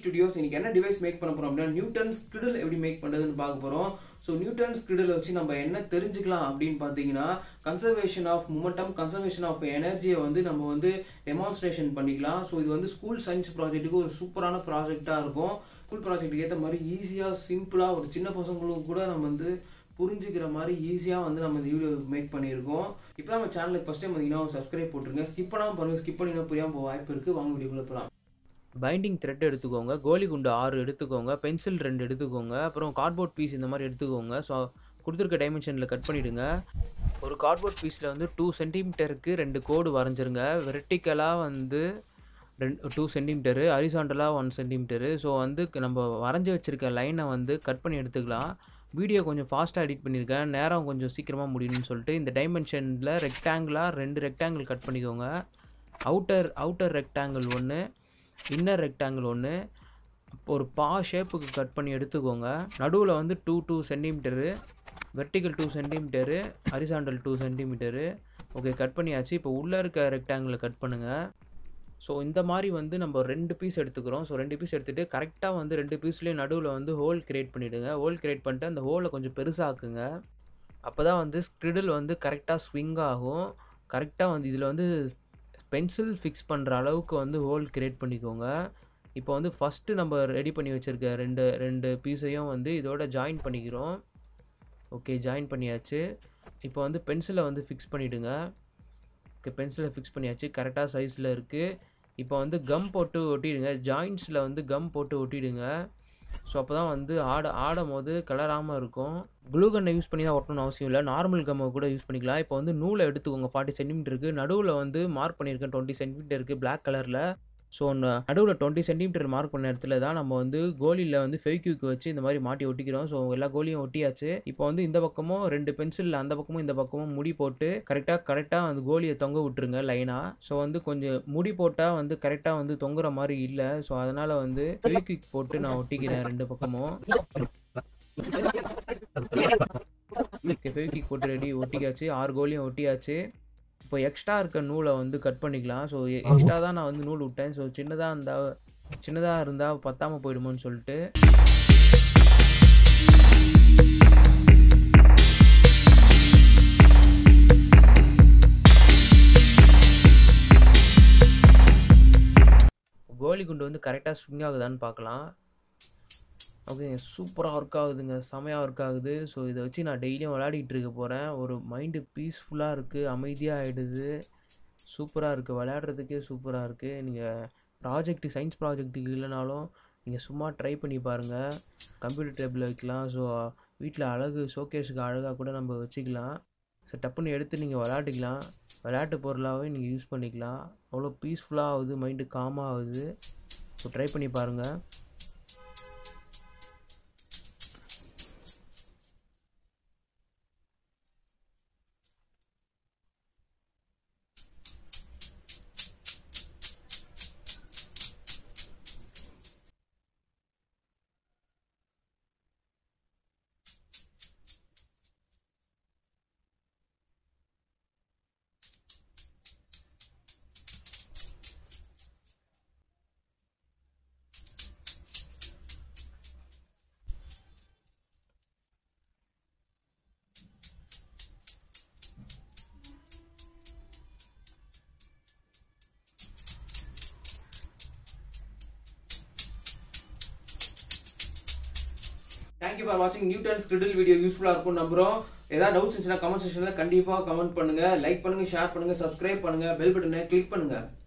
studios இன்னைக்கு என்ன device make பண்ண போறோம் அப்படின்னா நியூட்டன் ஸ்கிரிடில் எப்படி மேக் பண்றதுன்னு பார்க்க போறோம் ஸோ நியூட்டன் ஸ்கிரிடில் வச்சு நம்ம என்ன தெரிஞ்சுக்கலாம் அப்படின்னு பார்த்தீங்கன்னா conservation of momentum conservation of எனர்ஜியை வந்து நம்ம வந்து டெமான்ஸ்ட்ரேஷன் பண்ணிக்கலாம் ஸோ இது வந்து ஸ்கூல் சயின்ஸ் ப்ராஜெக்ட்டுக்கு ஒரு சூப்பரான ப்ராஜெக்டாக இருக்கும் ஸ்கூல் ப்ராஜெக்ட்டுக்கு ஏற்ற மாதிரி ஈஸியாக சிம்பிளாக ஒரு சின்ன பசங்களுக்கு கூட நம்ம வந்து புரிஞ்சுக்கிற மாதிரி ஈஸியாக வந்து நம்ம இந்த வீடியோ மேக் பண்ணியிருக்கோம் இப்போ நம்ம சேனலுக்கு ஃபஸ்ட் டைம் வந்தீங்கன்னா சப்ஸ்கிரைப் போட்டுருங்க ஸ்கிப் பண்ணாமல் பாருங்க ஸ்கிப் பண்ணிங்கன்னா புரியாமல் போக வாய்ப்பு இருக்குது வாங்க வீடியோக்குள்ள போகலாம் பைண்டிங் த்ரெட் எடுத்துக்கோங்க கோலி குண்டு ஆறு எடுத்துக்கோங்க பென்சில் ரெண்டு எடுத்துக்கோங்க அப்புறம் கார்ட்போர்ட் பீஸ் இந்த மாதிரி எடுத்துக்கோங்க ஸோ கொடுத்துருக்க டைமென்ஷனில் கட் பண்ணிவிடுங்க ஒரு கார்ட்போர்ட் பீஸில் வந்து டூ சென்டிமீட்டருக்கு ரெண்டு கோடு வரைஞ்சிருங்க வெர்டிக்கலாக வந்து ரெண்டு டூ சென்டிமீட்டரு ஹரிசாண்டலாக ஒன் சென்டிமீட்டரு ஸோ வந்து நம்ம வரைஞ்சி வச்சுருக்க லைனை வந்து கட் பண்ணி எடுத்துக்கலாம் வீடியோ கொஞ்சம் ஃபாஸ்ட்டாக எடிட் பண்ணியிருக்கேன் நேரம் கொஞ்சம் சீக்கிரமாக முடியணும்னு சொல்லிட்டு இந்த டைமென்ஷனில் ரெக்டாங்கிளாக ரெண்டு ரெக்டாங்கிள் கட் பண்ணிக்கோங்க அவுட்டர் அவுட்டர் ரெக்டாங்கிள் ஒன்று இன்னர் ரெக்டாங்கிள் ஒன்று ஒரு பா ஷேப்புக்கு கட் பண்ணி எடுத்துக்கோங்க நடுவில் வந்து two two centimetre vertical two centimetre horizontal two centimetre okay cut பண்ணியாச்சு இப்போ உள்ளே இருக்க ரெக்டாங்கிளை கட் பண்ணுங்கள் ஸோ இந்த மாதிரி வந்து நம்ம ரெண்டு பீஸ் எடுத்துக்கிறோம் ஸோ ரெண்டு பீஸ் எடுத்துகிட்டு கரெக்டாக வந்து ரெண்டு பீஸ்லேயும் நடுவில் வந்து ஹோல் கிரியேட் பண்ணிவிடுங்க ஹோல் கிரியேட் பண்ணிட்டு அந்த ஹோலை கொஞ்சம் பெருசாக்குங்க அப்போ தான் வந்து ஸ்க்ரிடில் வந்து கரெக்டாக ஸ்விங் ஆகும் கரெக்டாக வந்து இதில் வந்து பென்சில் ஃபிக்ஸ் பண்ணுற அளவுக்கு வந்து ஹோல் கிரியேட் பண்ணிக்கோங்க இப்போ வந்து ஃபஸ்ட்டு நம்ம ரெடி பண்ணி வச்சுருக்க ரெண்டு ரெண்டு பீஸையும் வந்து இதோட ஜாயின் பண்ணிக்கிறோம் ஓகே ஜாயின் பண்ணியாச்சு இப்போ வந்து பென்சிலை வந்து ஃபிக்ஸ் பண்ணிவிடுங்க ஓகே பென்சிலை ஃபிக்ஸ் பண்ணியாச்சு கரெக்டாக சைஸில் இருக்குது இப்போ வந்து கம் போட்டு ஒட்டிடுங்க ஜாயின்ஸில் வந்து கம் போட்டு ஒட்டிடுங்க ஸோ அப்போ தான் வந்து ஆட ஆடும் போது கலராமல் இருக்கும் க்ளூ கன்னை யூஸ் பண்ணி தான் ஒட்டணும்னு அவசியம் இல்லை நார்மல் கம்மை கூட யூஸ் பண்ணிக்கலாம் இப்போ வந்து நூலை எடுத்துக்கோங்க ஃபார்ட்டி சென்டிமீட்டருக்கு நடுவில் வந்து மார்க் பண்ணியிருக்கேன் டுவெண்ட்டி சென்டிமீட்டருக்கு பிளாக் கலரில் ஸோ நடுவில் டுவெண்ட்டி சென்டிமீட்டர் மார்க் பண்ண இடத்துல தான் நம்ம வந்து கோலியில் வந்து ஃபெவிக்யூக் வச்சு இந்த மாதிரி மாட்டி ஒட்டிக்கிறோம் ஸோ எல்லா கோலியும் ஒட்டியாச்சு இப்போ வந்து இந்த பக்கமும் ரெண்டு பென்சில் அந்த பக்கமும் இந்த பக்கமும் முடி போட்டு கரெக்டாக கரெக்டாக அந்த கோலியை தொங்க விட்டுருங்க லைனாக ஸோ வந்து கொஞ்சம் முடி போட்டால் வந்து கரெக்டாக வந்து தொங்குற மாதிரி இல்லை ஸோ அதனால் வந்து ஃபெவிக்யூக் போட்டு நான் ஒட்டிக்கிறேன் ரெண்டு பக்கமும் ஃபெவிக்யூக் போட்டு ரெடி ஒட்டிக்காச்சு ஆறு கோலியும் ஒட்டியாச்சு இப்போ எக்ஸ்ட்ரா இருக்க நூலை வந்து கட் பண்ணிக்கலாம் ஸோ எக்ஸ்ட்ரா தான் நான் வந்து நூல் விட்டேன் ஸோ சின்னதாக இருந்தால் சின்னதாக இருந்தால் பத்தாமல் போயிடுமோன்னு சொல்லிட்டு கோலி குண்டு வந்து கரெக்டாக ஸ்விங் ஆகுதான்னு பார்க்கலாம் ஓகேங்க சூப்பராக ஒர்க் ஆகுதுங்க செமையாக ஒர்க் ஆகுது ஸோ இதை வச்சு நான் டெய்லியும் விளையாடிட்டு இருக்க போகிறேன் ஒரு மைண்டு பீஸ்ஃபுல்லாக இருக்குது அமைதியாக ஆகிடுது சூப்பராக இருக்குது விளையாடுறதுக்கே சூப்பராக இருக்குது நீங்கள் ப்ராஜெக்ட்டு சயின்ஸ் ப்ராஜெக்ட்டுக்கு இல்லைனாலும் நீங்கள் சும்மா ட்ரை பண்ணி பாருங்கள் கம்ப்யூட்டர் டேபிளில் வைக்கலாம் ஸோ வீட்டில் அழகு ஷோகேஸுக்கு அழகாக கூட நம்ம வச்சுக்கலாம் ஸோ டப்புன்னு எடுத்து நீங்கள் விளையாட்டுக்கலாம் விளையாட்டு பொருளாகவே நீங்கள் யூஸ் பண்ணிக்கலாம் அவ்வளோ பீஸ்ஃபுல்லாக ஆகுது மைண்டு காமாக ஆகுது ஸோ ட்ரை பண்ணி பாருங்கள் தேங்க்யூ ஃபார் வாட்சிங் நியூட்டன் ஸ்கிரிடில் வீடியோ யூஸ்ஃபுல்லாக இருக்கும் நம்புறோம் ஏதாவது டவுட்ஸ் இருந்துச்சுன்னா கமெண்ட் செக்ஷனில் கண்டிப்பாக கமெண்ட் பண்ணுங்க லைக் பண்ணுங்க ஷேர் பண்ணுங்க சப்ஸ்கிரைப் பண்ணுங்க பெல் பட்டனை கிளிக் பண்ணுங்க